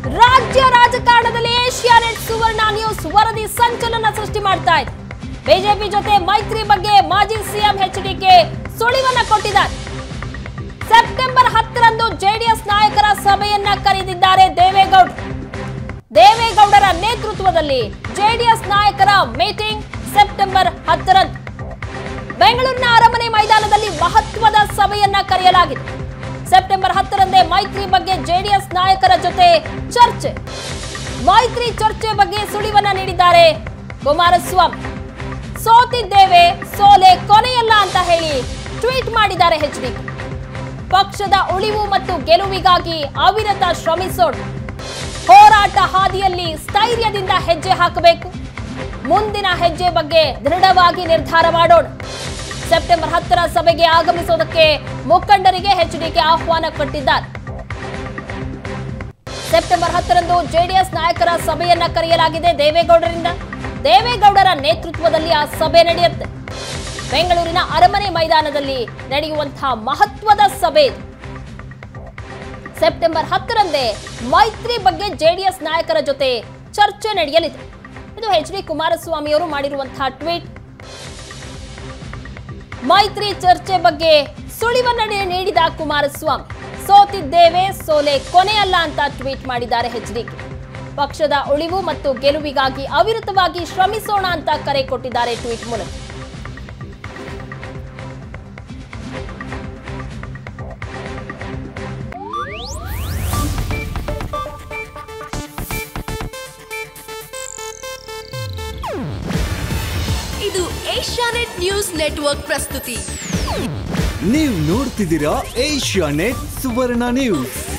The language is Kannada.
ರಾಜ್ಯ ರಾಜಕಾರಣದಲ್ಲಿ ಏಷ್ಯಾನೆಟ್ ಸುವರ್ಣ ನ್ಯೂಸ್ ವರದಿ ಸಂಚಲನ ಸೃಷ್ಟಿ ಮಾಡ್ತಾ ಇದೆ ಬಿಜೆಪಿ ಜೊತೆ ಮೈತ್ರಿ ಬಗ್ಗೆ ಮಾಜಿ ಸಿಎಂ ಎಚ್ಡಿಕೆ ಸುಳಿವನ್ನ ಕೊಟ್ಟಿದ್ದಾರೆ ಸೆಪ್ಟೆಂಬರ್ ಹತ್ತರಂದು ಜೆಡಿಎಸ್ ನಾಯಕರ ಸಭೆಯನ್ನ ಕರೆದಿದ್ದಾರೆ ದೇವೇಗೌಡ ದೇವೇಗೌಡರ ನೇತೃತ್ವದಲ್ಲಿ ಜೆಡಿಎಸ್ ನಾಯಕರ ಮೀಟಿಂಗ್ ಸೆಪ್ಟೆಂಬರ್ ಹತ್ತರಂದು ಬೆಂಗಳೂರಿನ ಅರಮನೆ ಮೈದಾನದಲ್ಲಿ ಮಹತ್ವದ ಸಭೆಯನ್ನ ಕರೆಯಲಾಗಿದೆ ಸೆಪ್ಟೆಂಬರ್ ಹತ್ತರಂದೇ ಮೈತ್ರಿ ಬಗ್ಗೆ ಜೆಡಿಎಸ್ ನಾಯಕರ ಜೊತೆ ಚರ್ಚೆ ಮೈತ್ರಿ ಚರ್ಚೆ ಬಗ್ಗೆ ಸುಳಿವನ್ನ ನೀಡಿದ್ದಾರೆ ಕುಮಾರಸ್ವಾಮಿ ಸೋತಿದ್ದೇವೆ ಸೋಲೆ ಕೊನೆಯಲ್ಲ ಅಂತ ಹೇಳಿ ಟ್ವೀಟ್ ಮಾಡಿದ್ದಾರೆ ಎಚ್ ಡಿ ಪಕ್ಷದ ಉಳಿವು ಮತ್ತು ಗೆಲುವಿಗಾಗಿ ಅವಿರತ ಶ್ರಮಿಸೋಣ ಹೋರಾಟ ಹಾದಿಯಲ್ಲಿ ಸ್ಥೈರ್ಯದಿಂದ ಹೆಜ್ಜೆ ಹಾಕಬೇಕು ಮುಂದಿನ ಹೆಜ್ಜೆ ಬಗ್ಗೆ ದೃಢವಾಗಿ ನಿರ್ಧಾರ ಮಾಡೋಣ ಸೆಪ್ಟೆಂಬರ್ ಹತ್ತರ ಸಭೆಗೆ ಆಗಮಿಸೋದಕ್ಕೆ ಮುಖಂಡರಿಗೆ ಎಚ್ಡಿಕೆ ಆಹ್ವಾನ ಕೊಟ್ಟಿದ್ದಾರೆ ಸೆಪ್ಟೆಂಬರ್ ಹತ್ತರಂದು ಜೆಡಿಎಸ್ ನಾಯಕರ ಸಭೆಯನ್ನ ಕರೆಯಲಾಗಿದೆ ದೇವೇಗೌಡರಿಂದ ದೇವೇಗೌಡರ ನೇತೃತ್ವದಲ್ಲಿ ಆ ಸಭೆ ನಡೆಯುತ್ತೆ ಬೆಂಗಳೂರಿನ ಅರಮನೆ ಮೈದಾನದಲ್ಲಿ ನಡೆಯುವಂತಹ ಮಹತ್ವದ ಸಭೆ ಇದು. ಸೆಪ್ಟೆಂಬರ್ ಹತ್ತರಂದೇ ಮೈತ್ರಿ ಬಗ್ಗೆ ಜೆಡಿಎಸ್ ನಾಯಕರ ಜೊತೆ ಚರ್ಚೆ ನಡೆಯಲಿದೆ ಇದು ಎಚ್ ಡಿ ಕುಮಾರಸ್ವಾಮಿ ಅವರು ಮಾಡಿರುವಂತಹ ಟ್ವೀಟ್ ಮೈತ್ರಿ ಚರ್ಚೆ ಬಗ್ಗೆ ಸುಳಿವನ್ನ ನೀ- ನೀಡಿದ ಕುಮಾರಸ್ವಾಮಿ ಸೋತಿದ್ದೇವೆ ಸೋಲೆ ಕೊನೆಯಲ್ಲ ಅಂತ ಟ್ವೀಟ್ ಮಾಡಿದ್ದಾರೆ ಎಚ್ ಡಿ ಪಕ್ಷದ ಉಳಿವು ಮತ್ತು ಗೆಲುವಿಗಾಗಿ ಅವಿರತವಾಗಿ ಶ್ರಮಿಸೋಣ ಅಂತ ಕರೆ ಕೊಟ್ಟಿದ್ದಾರೆ ಟ್ವೀಟ್ ಮೂಲಕ ಇದು ಏಷ್ಯಾನೆಟ್ ನ್ಯೂಸ್ ನೆಟ್ವರ್ಕ್ ಪ್ರಸ್ತುತಿ ನೀವು ನೋಡ್ತಿದ್ದೀರಾ ಏಷ್ಯಾ ನೆಟ್ ಸುವರ್ಣ ನ್ಯೂಸ್